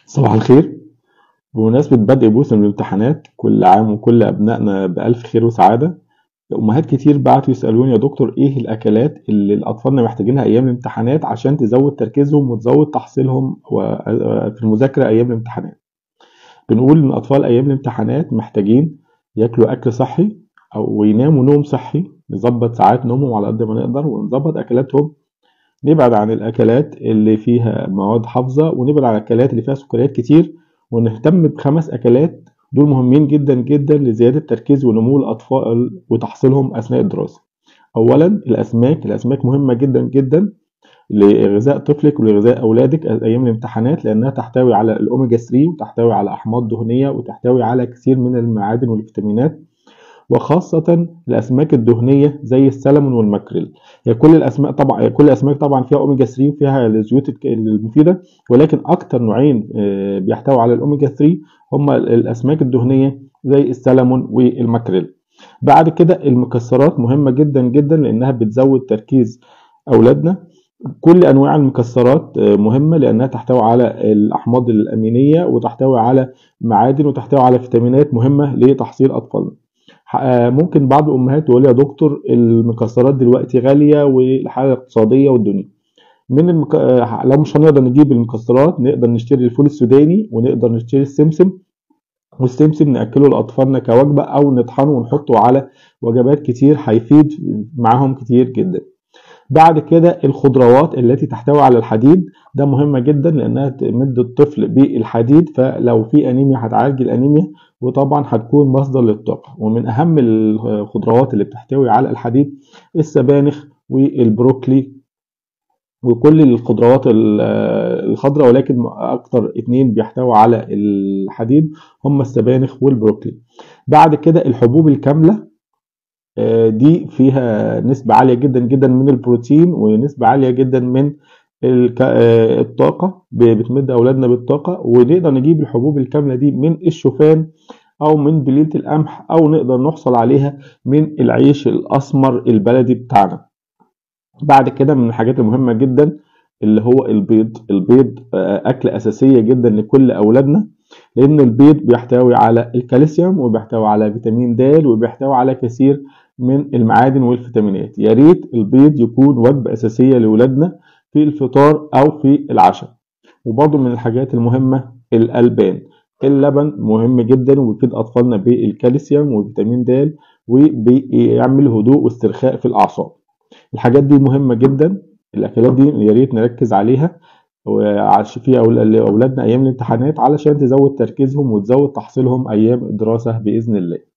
صباح الخير بمناسبة بدء موسم الامتحانات كل عام وكل أبنائنا بألف خير وسعادة أمهات كتير بعتوا يسألوني يا دكتور إيه الأكلات اللي الأطفالنا محتاجينها أيام الامتحانات عشان تزود تركيزهم وتزود تحصيلهم في المذاكرة أيام الامتحانات بنقول إن الأطفال أيام الامتحانات محتاجين ياكلوا أكل صحي أو ويناموا نوم صحي نظبط ساعات نومهم على قد ما نقدر ونظبط أكلاتهم نبعد عن الأكلات اللي فيها مواد حافظة ونبعد عن الأكلات اللي فيها سكريات كتير ونهتم بخمس أكلات دول مهمين جدا جدا لزيادة تركيز ونمو الأطفال وتحصيلهم أثناء الدراسة أولا الأسماك الأسماك مهمة جدا جدا لغذاء طفلك ولغذاء أولادك أيام الامتحانات لأنها تحتوي على الأوميجا 3 وتحتوي على أحماض دهنية وتحتوي على كثير من المعادن والفيتامينات وخاصة الأسماك الدهنية زي السلمون والماكريل هي كل الأسماك طبعا كل الأسماك طبعا فيها أوميجا 3 وفيها الزيوت المفيدة ولكن أكتر نوعين آه، بيحتوي على الأوميجا 3 هما الأسماك الدهنية زي السلمون والماكريل بعد كده المكسرات مهمة جدا جدا لأنها بتزود تركيز أولادنا كل انواع المكسرات آه، مهمه لانها تحتوي على الاحماض الامينيه وتحتوي على معادن وتحتوي على فيتامينات مهمه لتحصيل اطفالنا آه، ممكن بعض الامهات تقول يا دكتور المكسرات دلوقتي غاليه والحاله الاقتصاديه والدنيا من المك... آه، لو مش هنقدر نجيب المكسرات نقدر نشتري الفول السوداني ونقدر نشتري السمسم والسمسم ناكله لاطفالنا كوجبه او نطحنه ونحطه على وجبات كتير هيفيد معاهم كتير جدا بعد كده الخضروات التي تحتوي على الحديد ده مهمة جدا لأنها تمد الطفل بالحديد فلو في أنيميا هتعالج الأنيميا وطبعا هتكون مصدر للطاقة ومن أهم الخضروات اللي بتحتوي على الحديد السبانخ والبروكلي وكل الخضروات الخضراء ولكن اكتر اتنين بيحتوي على الحديد هم السبانخ والبروكلي بعد كده الحبوب الكاملة آه، دي فيها نسبة عالية جدا جدا من البروتين ونسبة عالية جدا من آه، الطاقة بتمد أولادنا بالطاقة ونقدر نجيب الحبوب الكاملة دي من الشوفان أو من بليلة القمح أو نقدر نحصل عليها من العيش الأسمر البلدي بتاعنا بعد كده من الحاجات المهمة جدا اللي هو البيض البيض آه، أكل أساسية جدا لكل أولادنا لأن البيض بيحتوي على الكالسيوم وبيحتوي على فيتامين د وبيحتوي على كثير من المعادن والفيتامينات يا ريت البيض يكون وجبة أساسية لأولادنا في الفطار أو في العشاء وبرضه من الحاجات المهمة الألبان اللبن مهم جدا ويفيد أطفالنا بالكالسيوم وفيتامين د وبيعمل هدوء واسترخاء في الأعصاب الحاجات دي مهمة جدا الأكلات دي يا ريت نركز عليها في أولادنا أيام الامتحانات علشان تزود تركيزهم وتزود تحصيلهم أيام الدراسة بإذن الله